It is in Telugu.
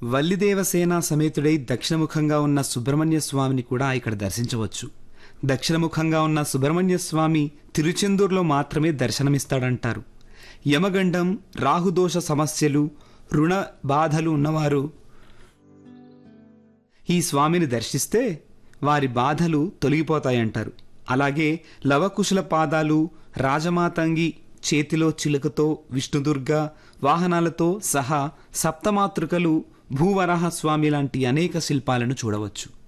వల్లిదేవసేన సమేతుడై దక్షిణముఖంగా ఉన్న సుబ్రహ్మణ్య స్వామిని కూడా ఇక్కడ దర్శించవచ్చు దక్షిణముఖంగా ఉన్న సుబ్రహ్మణ్య స్వామి తిరుచెందూరులో మాత్రమే దర్శనమిస్తాడంటారు యమగండం రాహుదోష సమస్యలు రుణ బాధలు ఉన్నవారు ఈ స్వామిని దర్శిస్తే వారి బాధలు తొలగిపోతాయంటారు అలాగే లవకుశల పాదాలు రాజమాతంగి చేతిలో చిలుకతో విష్ణుదుర్గ వాహనాలతో సహా సప్తమాతృకలు భూవరాహ స్వామి లాంటి అనేక శిల్పాలను చూడవచ్చు